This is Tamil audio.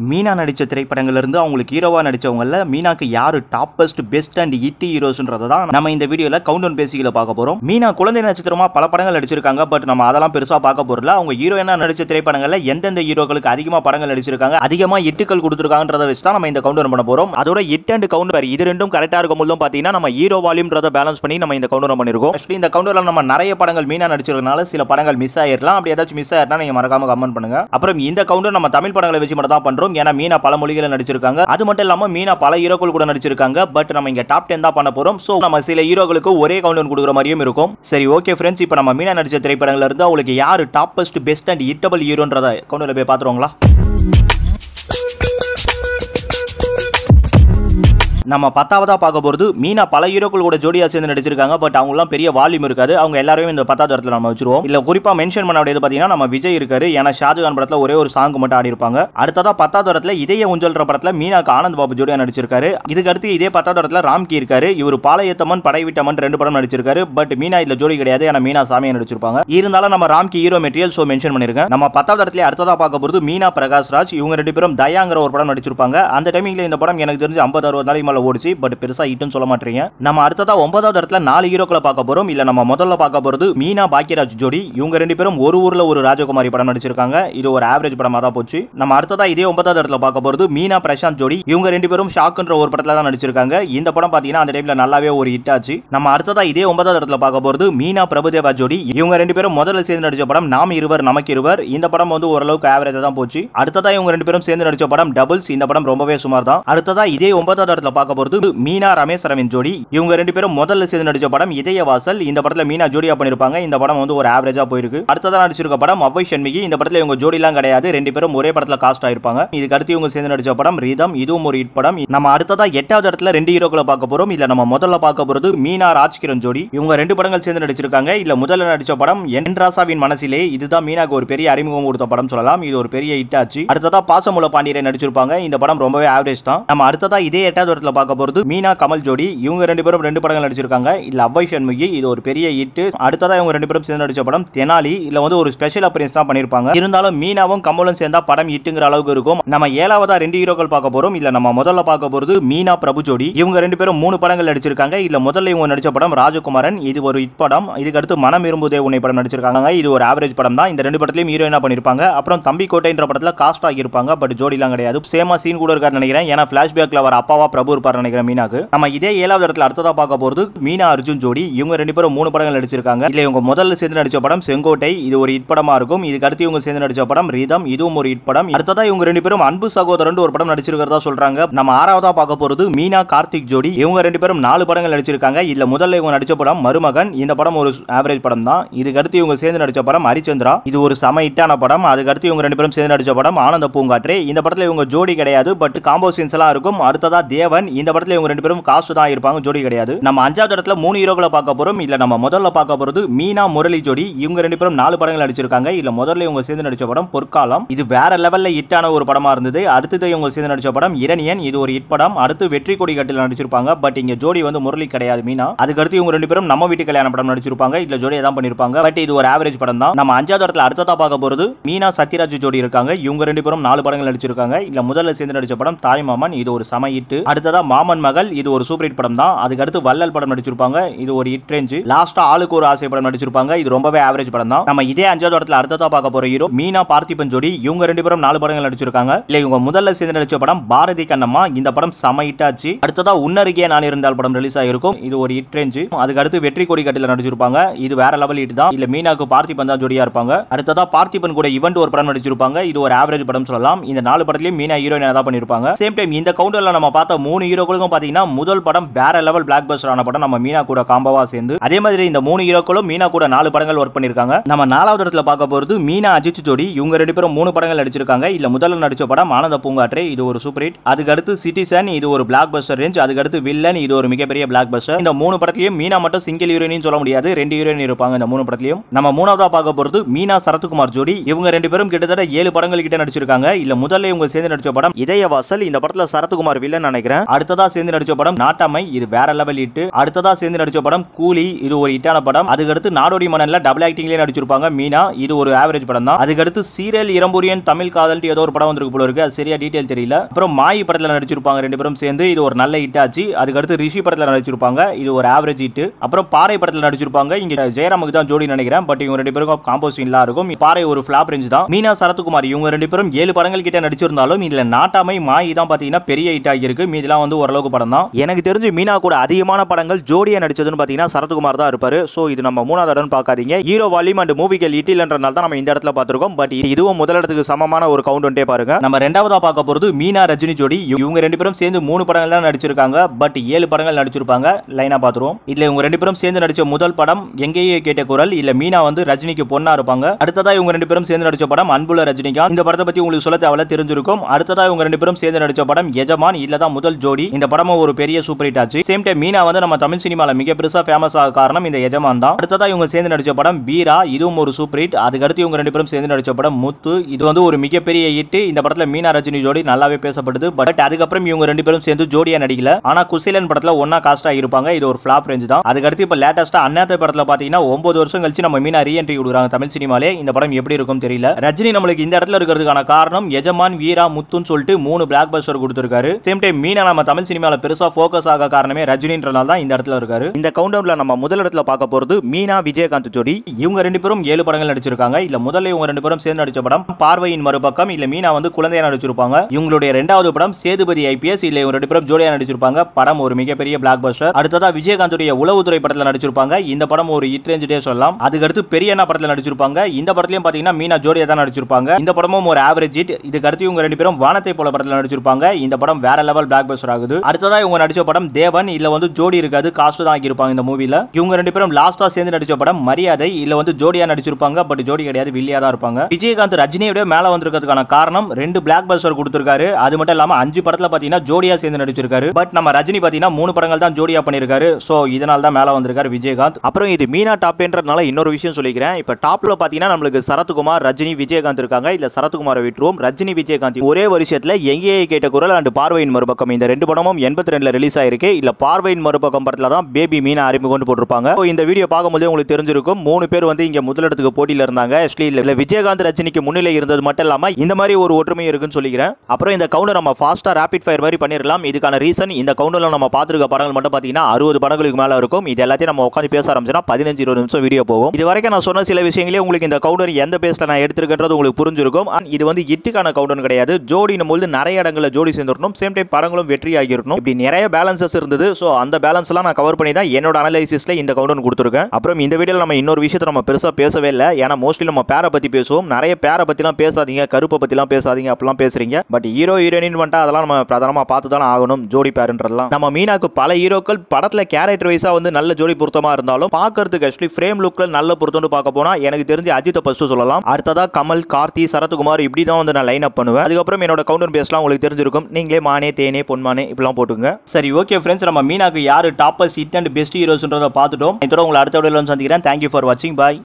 மீனா நடித்த திரைப்படங்கள்ல இருந்து அவங்களுக்கு ஹீரோவா நடிச்சவங்கல மீனாக்கு யாரு டாப்பஸ்ட் பெஸ்ட் அண்ட் இட்டி ஹீரோஸ்ன்றதை தான் நம்ம இந்த வீடியோல கவுண்ட் டவுன் பேசிக்கல பார்க்க போறோம் மீனா குழந்தை நட்சத்திரமா பல படங்கள் நடிச்சிருக்காங்க பட் நம்ம அதெல்லாம் பெருசா பார்க்க போறல அவங்க ஹீரோயினா நடிச்ச திரைப்படங்கள்ல எந்தெந்த ஹீரோக்களுக்கு அதிகமா படங்கள் நடிச்சிருக்காங்க அதிகமா எட்டுக்கள் கொடுத்துருக்காங்கன்றத வச்சு தான் நம்ம இந்த கவுண்ட் டவுன் பண்ண போறோம் அதோட எட்டு அண்ட் கவுண்ட் வேறு இது ரெண்டும் கரெக்டா இருக்கும் போதும் பாத்தீங்கன்னா நம்ம ஹீரோ வால்யூம்ன்றத பேலன்ஸ் பண்ணி நம்ம இந்த கவுண்ட் டவுன் பண்ணிருக்கோம் ஆக்சுவலி இந்த கவுண்டர்ல நம்ம நிறைய படங்கள் மீனா நடிச்சிருக்கனால சில படங்கள் மிஸ் ஆயிரலாம் அப்படி ஏதாச்சும் மிஸ் ஆயிருந்தா நீங்க மறக்காம கமெண்ட் பண்ணுங்க அப்புறம் இந்த கவுண்டர் நம்ம தமிழ் படங்களை வச்சு மட்டும் தான் பண்றோம் ஏன்னா மீனா பல மொழிகளை நடிச்சிருக்காங்க அது மட்டும் இல்லாம மீனா பல ஹீரோக்கள் கூட நடிச்சிருக்காங்க பட் நம்ம இங்க டாப் டென் தான் பண்ண போறோம் சோ நம்ம சில ஹீரோக்களுக்கு ஒரே கவுண்டர் கொடுக்குற மாதிரியும் இருக்கும் சரி ஓகே ஃப்ரெண்ட்ஸ் இப்போ நம்ம மீனா நடிச்ச திரைப்படங்கள்ல இருந்து அவங்களுக்கு யாரு டாப்பஸ்ட் பெஸ்ட் அண்ட் ஹிட்டபிள் ஹீரோன்றத கவுண்டர்ல போய் பாத்துருவாங்களா நம்ம பத்தாவதா பார்க்க போகிறது மீனா பல ஹீரோக்கள் கூட ஜோடியா சேர்ந்து நடிச்சிருக்காங்க பட் அவங்களாம் பெரிய வால்யூம் இருக்காது அவங்க எல்லாரையும் இந்த பத்தாவது இடத்துல நம்ம வச்சிருவோம் இல்ல குறிப்பா மென்ஷன் பண்ண வேண்டியது பார்த்தீங்கன்னா நம்ம விஜய் இருக்காரு ஏன்னா ஷாஜகான் படத்துல ஒரே ஒரு சாங் மட்டும் ஆடி இருப்பாங்க அடுத்ததா பத்தாவது இடத்துல இதய உஞ்சல்ற படத்துல மீனாக்கு ஆனந்த் பாபு ஜோடியா நடிச்சிருக்காரு இதுக்கு அடுத்து இதே பத்தாவது இடத்துல ராம்கி இருக்காரு இவர் பாளையத்தம்மன் படைவிட்டம்மன் ரெண்டு படம் நடிச்சிருக்காரு பட் மீனா இதுல ஜோடி கிடையாது ஏன்னா மீனா சாமியா நடிச்சிருப்பாங்க இருந்தாலும் நம்ம Ramki hero material show mention பண்ணிருக்கேன் நம்ம பத்தாவது இடத்துல அடுத்ததா பார்க்க போகிறது மீனா பிரகாஷ் ராஜ் இவங்க ரெண்டு பேரும் தயாங்கிற ஒரு படம் நடிச்சிருப்பாங்க அந்த டைமிங்ல இந்த படம் எனக்கு தெரிஞ்சு ஐம்பது அறுபது நாளைக்கு மேல ஓடிச்சு பட் பெருசா ஹிட்னு சொல்ல மாட்டீங்க நம்ம அடுத்ததா ஒன்பதாவது இடத்துல நாலு ஹீரோக்களை பார்க்க போறோம் இல்ல நம்ம முதல்ல பார்க்க போறது மீனா பாக்கியராஜ் ஜோடி இவங்க ரெண்டு பேரும் ஒரு ஊர்ல ஒரு ராஜகுமாரி படம் நடிச்சிருக்காங்க இது ஒரு ஆவரேஜ் படமா தான் போச்சு நம்ம அடுத்ததா இதே ஒன்பதாவது இடத்துல பார்க்க போறது மீனா பிரசாந்த் ஜோடி இவங்க ரெண்டு பேரும் ஷாக்குன்ற ஒரு படத்துல தான் நடிச்சிருக்காங்க இந்த படம் பாத்தீங்கன்னா அந்த டைம்ல நல்லாவே ஒரு ஹிட் ஆச்சு நம்ம அடுத்ததா இதே ஒன்பதாவது இடத்துல பார்க்க போறது மீனா பிரபுதேவா ஜோடி இவங்க ரெண்டு பேரும் முதல்ல சேர்ந்து நடிச்ச படம் நாம் இருவர் நமக்கு இருவர் இந்த படம் வந்து ஓரளவுக்கு ஆவரேஜா தான் போச்சு அடுத்ததா இவங்க ரெண்டு பேரும் சேர்ந்து நடிச்ச படம் டபுள்ஸ் இந்த படம் ரொம்பவே சுமார் தான் அடுத்ததா இதே ஒன்பதாவது இடத்துல பார்க்க போறது மீனா ரமேஷ் அரவிந்த் ஜோடி இவங்க ரெண்டு பேரும் முதல்ல சேர்ந்து நடிச்ச படம் இதய வாசல் இந்த படத்துல மீனா ஜோடியா பண்ணிருப்பாங்க இந்த படம் வந்து ஒரு ஆவரேஜா போயிருக்கு அடுத்ததா நடிச்சிருக்க படம் அவ்வை சண்மிகி இந்த படத்துல இவங்க ஜோடிலாம் கிடையாது ரெண்டு பேரும் ஒரே படத்துல காஸ்ட் ஆயிருப்பாங்க இதுக்கு அடுத்து இவங்க சேர்ந்து நடிச்ச படம் ரீதம் இதுவும் ஒரு ஹிட் படம் நம்ம அடுத்ததா எட்டாவது இடத்துல ரெண்டு ஹீரோக்களை பார்க்க போறோம் இல்ல நம்ம முதல்ல பார்க்க போறது மீனா ராஜ்கிரண் ஜோடி இவங்க ரெண்டு படங்கள் சேர்ந்து நடிச்சிருக்காங்க இல்ல முதல்ல நடிச்ச படம் என் ராசாவின் மனசிலே இதுதான் மீனாக்கு ஒரு பெரிய அறிமுகம் கொடுத்த படம் சொல்லலாம் இது ஒரு பெரிய ஹிட் ஆச்சு அடுத்ததா பாசமுல பாண்டியரை நடிச்சிருப்பாங்க இந்த படம் ரொம்பவே ஆவரேஜ் தான் நம்ம அடுத்ததா இதே எட்டாவது இடத்துல பார்க்க போறது மீனா கமல் ஜோடி இவங்க ரெண்டு பேரும் ரெண்டு படங்கள் நடிச்சிருக்காங்க இல்ல அவ்வை சண்முகி இது ஒரு பெரிய ஹிட் அடுத்ததா இவங்க ரெண்டு பேரும் சேர்ந்து நடிச்ச படம் தெனாலி இல்ல வந்து ஒரு ஸ்பெஷல் அப்பியரன்ஸ் தான் பண்ணிருப்பாங்க இருந்தாலும் மீனாவும் கமலும் சேர்ந்தா படம் ஹிட்டுங்கிற அளவுக்கு இருக்கும் நம்ம ஏழாவதா ரெண்டு ஹீரோக்கள் பார்க்க போறோம் இல்ல நம்ம முதல்ல பார்க்க போறது மீனா பிரபு ஜோடி இவங்க ரெண்டு பேரும் மூணு படங்கள் நடிச்சிருக்காங்க இல்ல முதல்ல இவங்க நடிச்ச படம் ராஜகுமாரன் இது ஒரு ஹிட் படம் இதுக்கு அடுத்து மனம் இரும்புதே உன்னை படம் நடிச்சிருக்காங்க இது ஒரு ஆவரேஜ் படம் தான் இந்த ரெண்டு படத்துலயும் ஹீரோயினா பண்ணிருப்பாங்க அப்புறம் தம்பி கோட்டைன்ற படத்துல காஸ்ட் ஆகியிருப்பாங்க பட் ஜோடிலாம் கிடையாது சேமா சீன் கூட இருக்காரு நினைக்கிறேன் ஏன்னா பிளாஷ்பேக்ல வர அப்பாவா பிரபு இருப்பார் நினைக்கிறேன் மீனாக்கு நம்ம இதே ஏழாவது இடத்துல அடுத்ததா பார்க்க போறது மீனா அர்ஜுன் ஜோடி இவங்க ரெண்டு பேரும் மூணு படங்கள் நடிச்சிருக்காங்க இல்ல இவங்க முதல்ல சேர்ந்து நடிச்ச படம் செங்கோட்டை இது ஒரு ஹிட் படமா இருக்கும் இதுக்கு அடுத்து இவங்க சேர்ந்து நடிச்ச படம் ரீதம் இதுவும் ஒரு ஹிட் படம் அடுத்ததா இவங்க ரெண்டு பேரும் அன்பு சகோதரன் ஒரு படம் நடிச்சிருக்கிறதா சொல்றாங்க நம்ம ஆறாவதா பார்க்க போறது மீனா கார்த்திக் ஜோடி இவங்க ரெண்டு பேரும் நாலு படங்கள் நடிச்சிருக்காங்க இல்ல முதல்ல இவங்க நடிச்ச படம் மருமகன் இந்த படம் ஒரு ஆவரேஜ் படம் தான் இதுக்கு அடுத்து இவங்க சேர்ந்து நடிச்ச படம் ஹரிச்சந்திரா இது ஒரு செம ஹிட்டான படம் அதுக்கு அடுத்து இவங்க ரெண்டு பேரும் சேர்ந்து நடிச்ச படம் ஆனந்த பூங்காற்றே இந்த படத்துல இவங்க ஜோடி கிடையாது பட் காம்போ சீன்ஸ் எல்லாம் இருக்கும் அடுத்ததா தேவன் இந்த படத்துல இவங்க ரெண்டு பேரும் காசு தான் இருப்பாங்க ஜோடி கிடையாது நம்ம அஞ்சாவது இடத்துல மூணு ஹீரோக்களை பார்க்க போறோம் இல்ல நம்ம முதல்ல பார்க்க போறது மீனா முரளி ஜோடி இவங்க ரெண்டு பேரும் நாலு படங்கள் நடிச்சிருக்காங்க இல்ல முதல்ல இவங்க சேர்ந்து நடிச்ச படம் பொற்காலம் இது வேற லெவல்ல ஹிட்டான ஒரு படமா இருந்தது அடுத்தது இவங்க சேர்ந்து நடிச்ச படம் இரணியன் இது ஒரு ஹிட் படம் அடுத்து வெற்றி கொடி கட்டில் நடிச்சிருப்பாங்க பட் இங்க ஜோடி வந்து முரளி கிடையாது மீனா அதுக்கு அடுத்து இவங்க ரெண்டு பேரும் நம்ம வீட்டு கல்யாண படம் நடிச்சிருப்பாங்க இல்ல ஜோடியா தான் பண்ணிருப்பாங்க பட் இது ஒரு ஆவரேஜ் படம் தான் நம்ம அஞ்சாவது இடத்துல அடுத்ததா பார்க்க போறது மீனா சத்யராஜ் ஜோடி இருக்காங்க இவங்க ரெண்டு பேரும் நாலு படங்கள் நடிச்சிருக்காங்க இல்ல முதல்ல சேர்ந்து நடிச்ச படம் தாய் மாமன் இது ஒரு சம ஹிட் அடுத்ததா மாமன் மகள் இது ஒரு சூப்பர் ஹிட் படம் தான் அதுக்கு அடுத்து வள்ளல் படம் நடிச்சிருப்பாங்க இது ஒரு ஹிட் ரேஞ்சு லாஸ்டா ஆளுக்கு ஒரு ஆசை படம் நடிச்சிருப்பாங்க இது ரொம்பவே ஆவரேஜ் படம் தான் நம்ம இதே அஞ்சாவது இடத்துல அடுத்ததா பார்க்க போற ஹீரோ மீனா பார்த்திபன் ஜோடி இவங்க ரெண்டு பேரும் நாலு படங்கள் நடிச்சிருக்காங்க இல்ல இவங்க முதல்ல சேர்ந்து நடிச்ச படம் பாரதி கண்ணம்மா இந்த படம் செம ஹிட் ஆச்சு அடுத்ததா உன்னருகே நான் இருந்தால் படம் ரிலீஸ் ஆகிருக்கும் இது ஒரு ஹிட் ரேஞ்சு அதுக்கு அடுத்து வெற்றி கொடி கட்டில நடிச்சிருப்பாங்க இது வேற லெவல் ஹிட் தான் இல்ல மீனாக்கு பார்த்திபன் தான் ஜோடியா இருப்பாங்க அடுத்ததா பார்த்திபன் கூட இவன்ட் ஒரு படம் நடிச்சிருப்பாங்க இது ஒரு ஆவரேஜ் படம் சொல்லலாம் இந்த நாலு படத்துலயும் மீனா ஹீரோயினா தான் பண்ணிருப்பாங்க சேம் டைம் இந்த கவுண்டர்ல நம்ம பார்த்த மூணு ஹீரோக்களுக்கும் பாத்தீங்கன்னா முதல் படம் வேற லெவல் பிளாக் பஸ்டர் ஆன படம் நம்ம மீனா கூட காம்பவா சேர்ந்து அதே மாதிரி இந்த மூணு ஹீரோக்களும் மீனா கூட நாலு படங்கள் ஒர்க் பண்ணிருக்காங்க நம்ம நாலாவது இடத்துல பார்க்க போறது மீனா அஜித் ஜோடி இவங்க ரெண்டு பேரும் மூணு படங்கள் நடிச்சிருக்காங்க இல்ல முதல்ல நடிச்ச படம் ஆனந்த பூங்காற்றே இது ஒரு சூப்பர் ஹிட் அதுக்கு அடுத்து சிட்டிசன் இது ஒரு பிளாக் பஸ்டர் ரேஞ்ச் அதுக்கு அடுத்து வில்லன் இது ஒரு மிகப்பெரிய பிளாக் பஸ்டர் இந்த மூணு படத்திலயும் மீனா மட்டும் சிங்கிள் ஹீரோயின் சொல்ல முடியாது ரெண்டு ஹீரோயின் இருப்பாங்க இந்த மூணு படத்திலயும் நம்ம மூணாவதா பார்க்க போறது மீனா சரத்குமார் ஜோடி இவங்க ரெண்டு பேரும் கிட்டத்தட்ட ஏழு படங்கள் கிட்ட நடிச்சிருக்காங்க இல்ல முதல்ல இவங்க சேர்ந்து நடிச்ச படம் இதய வாசல் இந்த படத்துல சரத்குமார் வில்லன் நினைக்கிறேன் அடுத்து அடுத்ததா சேர்ந்து நடிச்ச படம் நாட்டாமை இது வேற லெவல் ஹிட் அடுத்ததா சேர்ந்து நடிச்ச படம் கூலி இது ஒரு ஹிட்டான படம் அதுக்கடுத்து நாடோடி மன்னன்ல டபுள் ஆக்டிங்லேயே நடிச்சிருப்பாங்க மீனா இது ஒரு ஆவரேஜ் படம் தான் அதுக்கடுத்து சீரியல் இரம்புரியன் தமிழ் காதல் ஏதோ ஒரு படம் வந்திருக்கு போல இருக்கு அது சரியா டீடைல் தெரியல அப்புறம் மாயி படத்துல நடிச்சிருப்பாங்க ரெண்டு பேரும் சேர்ந்து இது ஒரு நல்ல ஹிட் ஆச்சு அதுக்கடுத்து ரிஷி படத்துல நடிச்சிருப்பாங்க இது ஒரு ஆவரேஜ் ஹிட் அப்புறம் பாறை படத்துல நடிச்சிருப்பாங்க இங்க ஜெயராமுக்கு தான் ஜோடி நினைக்கிறேன் பட் இவங்க ரெண்டு பேருக்கும் காம்போசிஷன்லாம் இருக்கும் பாறை ஒரு ஃபிளாப் ரேஞ்ச் தான் மீனா சரத்குமார் இவங்க ரெண்டு பேரும் ஏழு படங்கள் கிட்ட நடிச்சிருந்தாலும் இதுல நாட்டாமை மாயி தான் பாத்தீங்கன்னா பெரிய ஹிட் ஆகியிருக்கு மீதிலாம் வந்து ஓரளவுக்கு படம் தான் எனக்கு தெரிஞ்சு மீனா கூட அதிகமான படங்கள் ஜோடியா நடிச்சதுன்னு பாத்தீங்கன்னா சரத்குமார் தான் இருப்பாரு சோ இது நம்ம மூணாவது இடம் பார்க்காதீங்க ஹீரோ வால்யூம் அண்ட் மூவிகள் இட்டில்ன்றனால தான் நம்ம இந்த இடத்துல பார்த்திருக்கோம் பட் இதுவும் முதலிடத்துக்கு சமமான ஒரு கவுண்ட் ஒன்றே பாருங்க நம்ம ரெண்டாவதா பார்க்க போறது மீனா ரஜினி ஜோடி இவங்க ரெண்டு பேரும் சேர்ந்து மூணு படங்கள் தான் நடிச்சிருக்காங்க பட் ஏழு படங்கள் நடிச்சிருப்பாங்க லைனா பார்த்துருவோம் இதுல இவங்க ரெண்டு பேரும் சேர்ந்து நடிச்ச முதல் படம் எங்கேயே கேட்ட குரல் இல்ல மீனா வந்து ரஜினிக்கு பொண்ணா இருப்பாங்க அடுத்ததா இவங்க ரெண்டு பேரும் சேர்ந்து நடிச்ச படம் அன்புள்ள ரஜினிகாந்த் இந்த படத்தை பத்தி உங்களுக்கு சொல்ல தேவையில்ல தெரிஞ்சிருக்கும் அடுத்ததா இவங்க ரெண்டு பேரும் சேர்ந்து நடிச்ச படம் எஜமான் இல்ல தான் முதல் ஜோடி இந்த படமும் ஒரு பெரிய சூப்பர் ஹிட் ஆச்சு சேம் டைம் மீனா வந்து நம்ம தமிழ் சினிமால மிக பெருசா ஃபேமஸ் ஆக காரணம் இந்த எஜமான் தான் அடுத்ததா இவங்க சேர்ந்து நடிச்ச படம் பீரா இதுவும் ஒரு சூப்பர் ஹிட் அதுக்கடுத்து இவங்க ரெண்டு பேரும் சேர்ந்து நடிச்ச படம் முத்து இது வந்து ஒரு மிகப்பெரிய ஹிட் இந்த படத்துல மீனா ரஜினி ஜோடி நல்லாவே பேசப்படுது பட் அதுக்கப்புறம் இவங்க ரெண்டு பேரும் சேர்ந்து ஜோடியா நடிக்கல ஆனா குசிலன் படத்துல ஒன்னா காஸ்டா இருப்பாங்க இது ஒரு ஃபிளாப் ரேஞ்ச் தான் அதுக்கடுத்து இப்ப லேட்டஸ்டா அண்ணாத்த படத்துல பாத்தீங்கன்னா ஒன்பது வருஷம் கழிச்சு நம்ம மீனா ரீஎன்ட்ரி கொடுக்குறாங்க தமிழ் சினிமாலே இந்த படம் எப்படி இருக்கும் தெரியல ரஜினி நம்மளுக்கு இந்த இடத்துல இருக்கிறதுக்கான காரணம் எஜமான் வீரா முத்துன்னு சொல்லிட்டு மூணு பிளாக் பஸ்டர் கொடுத்திருக்காரு சேம் டைம் மீனா நம்ம தமிழ் சினிமால பெருசா ஃபோக்கஸ் ஆக காரணமே ரஜினின்றனால தான் இந்த இடத்துல இருக்காரு இந்த கவுண்டவுன்ல நம்ம முதல் இடத்துல பார்க்க போறது மீனா விஜயகாந்த் ஜோடி இவங்க ரெண்டு பேரும் ஏழு படங்கள் நடிச்சிருக்காங்க இல்ல முதல்ல இவங்க ரெண்டு பேரும் சேர்ந்து நடிச்ச படம் பார்வையின் மறுபக்கம் இல்ல மீனா வந்து குழந்தையா நடிச்சிருப்பாங்க இவங்களுடைய ரெண்டாவது படம் சேதுபதி ஐபிஎஸ் இல்ல இவங்க ரெண்டு பேரும் ஜோடியா நடிச்சிருப்பாங்க படம் ஒரு மிகப்பெரிய பிளாக் பஸ்டர் அடுத்ததா விஜயகாந்துடைய உளவுத்துறை படத்துல நடிச்சிருப்பாங்க இந்த படம் ஒரு ஹிட் ரேஞ்சுடே சொல்லலாம் அதுக்கடுத்து பெரியண்ணா படத்துல நடிச்சிருப்பாங்க இந்த படத்துலயும் பாத்தீங்கன்னா மீனா ஜோடியா தான் நடிச்சிருப்பாங்க இந்த படமும் ஒரு ஆவரேஜ் ஹிட் இதுக்கு அடுத்து இவங்க ரெண்டு பேரும் வானத்தை போல படத்துல நடிச்சிருப்பாங்க இந்த படம் வேற லெவல் பிளாக் பஸ்டர் ஆகுது அடுத்ததா இவங்க நடிச்ச படம் தேவன் இல்ல வந்து ஜோடி இருக்காது காஸ்ட் தான் ஆகியிருப்பாங்க இந்த மூவில இவங்க ரெண்டு பேரும் லாஸ்டா சேர்ந்து நடிச்ச படம் மரியாதை இல்ல வந்து ஜோடியா நடிச்சிருப்பாங்க பட் ஜோடி கிடையாது வில்லியா தான் இருப்பாங்க விஜயகாந்த் ரஜினியோட மேல வந்திருக்கிறதுக்கான காரணம் ரெண்டு பிளாக் பஸ்டர் கொடுத்திருக்காரு அது மட்டும் இல்லாம அஞ்சு படத்துல பாத்தீங்கன்னா ஜோடியா சேர்ந்து நடிச்சிருக்காரு பட் நம்ம ரஜினி பாத்தீங்கன்னா மூணு படங்கள் தான் ஜோடியா பண்ணிருக்காரு சோ இதனால தான் மேல வந்திருக்காரு விஜயகாந்த் அப்புறம் இது மீனா டாப்ன்றதுனால இன்னொரு விஷயம் சொல்லிக்கிறேன் இப்ப டாப்ல பாத்தீங்கன்னா நம்மளுக்கு சரத்குமார் ரஜினி விஜயகாந்த் இருக்காங்க இல்ல சரத்குமாரை விட்டுருவோம் ரஜினி விஜயகாந்த் ஒரே வருஷத்துல எங்கேயே கேட்ட குரல் அண்ட் பார்வையின் மறுபக்கம் இந்த ரெண்டு படமும் எண்பத்தி ரெண்டுல ரிலீஸ் ஆயிருக்கு இல்ல பார்வையின் மறுபக்கம் படத்துல தான் பேபி மீனா அறிமுகம் போட்டிருப்பாங்க So, இந்த வீடியோ பார்க்கும்போது உங்களுக்கு தெரிஞ்சிருக்கும் மூணு பேர் வந்து இங்க முதலிடத்துக்கு போட்டியில இருந்தாங்க ஆக்சுவலி இல்ல விஜயகாந்த் ரஜினிக்கு முன்னிலை இருந்தது மட்டும் இல்லாம இந்த மாதிரி ஒரு ஒற்றுமை இருக்குன்னு சொல்லிக்கிறேன் அப்புறம் இந்த கவுண்டர் நம்ம ஃபாஸ்டா ரேபிட் ஃபயர் மாதிரி பண்ணிடலாம் இதுக்கான ரீசன் இந்த கவுண்டர்ல நம்ம பார்த்துருக்க படங்கள் மட்டும் பாத்தீங்கன்னா அறுபது படங்களுக்கு மேல இருக்கும் இது எல்லாத்தையும் நம்ம உட்காந்து பேச ஆரம்பிச்சோம்னா பதினஞ்சு இருபது நிமிஷம் வீடியோ போகும் இது வரைக்கும் நான் சொன்ன சில விஷயங்களே உங்களுக்கு இந்த கவுண்டர் எந்த பேஸ்ல நான் எடுத்திருக்கின்றது உங்களுக்கு புரிஞ்சிருக்கும் And இது வந்து இட்டுக்கான கவுண்டர் கிடையாது ஜோடினும் போது நிறைய இடங்கள்ல ஜோடி சேர்ந்துடணும் சேம் டைம் படங்களும் வெற்றி ஆகியிருக்கணும் இப்படி நிறைய பேலன்சஸ் இருந்தது ஸோ அந்த பேலன்ஸ்லாம் நான் கவர் பண்ணி தான் என்னோட அனலைசிஸ்ல இந்த கவுண்டர் கொடுத்துருக்கேன் அப்புறம் இந்த வீடியோவில் நம்ம இன்னொரு விஷயத்தை நம்ம பெருசாக பேசவே இல்லை ஏன்னா மோஸ்ட்லி நம்ம பேரை பற்றி பேசுவோம் நிறைய பேரை பற்றிலாம் பேசாதீங்க கருப்பை பற்றிலாம் பேசாதீங்க அப்படிலாம் பேசுறீங்க பட் ஹீரோ ஹீரோயின் வந்துட்டு அதெல்லாம் நம்ம பிரதானமாக பார்த்து தானே ஆகணும் ஜோடி பேருன்றதெல்லாம் நம்ம மீனாக்கு பல ஹீரோக்கள் படத்தில் கேரக்டர் வைஸாக வந்து நல்ல ஜோடி பொருத்தமாக இருந்தாலும் பார்க்கறதுக்கு ஆக்சுவலி ஃப்ரேம் லுக்கில் நல்ல பொருத்தம்னு பார்க்க போனால் எனக்கு தெரிஞ்சு அஜித்தை ஃபர்ஸ்ட் சொல்லலாம் அடுத்ததா கமல் கார்த்தி சரத்குமார் இப்படி தான் வந்து நான் லைன் அப் பண்ணுவேன் அதுக்கப்புறம் என்னோட கவுண்டர் பேஸ்லாம் உங்களுக்கு தெரிஞ்சிருக்கும் நீங்களே மானே தேனே பொன்மானே இப்படிலாம் போட்டுங்க சரி ஓகே ஃப்ரெண்ட்ஸ் நம்ம மீனாக்கு யாரு டாப்பஸ்ட் ஹிட் அண்ட் பெஸ்ட் ஹீரோஸ்ன்றதை பார்த்துட்டோம் இதோட உங்களை அடுத்த வீடியோவில் வந்து சந்திக்கிறேன் தேங்க்யூ ஃபார் வாட்சிங் பாய்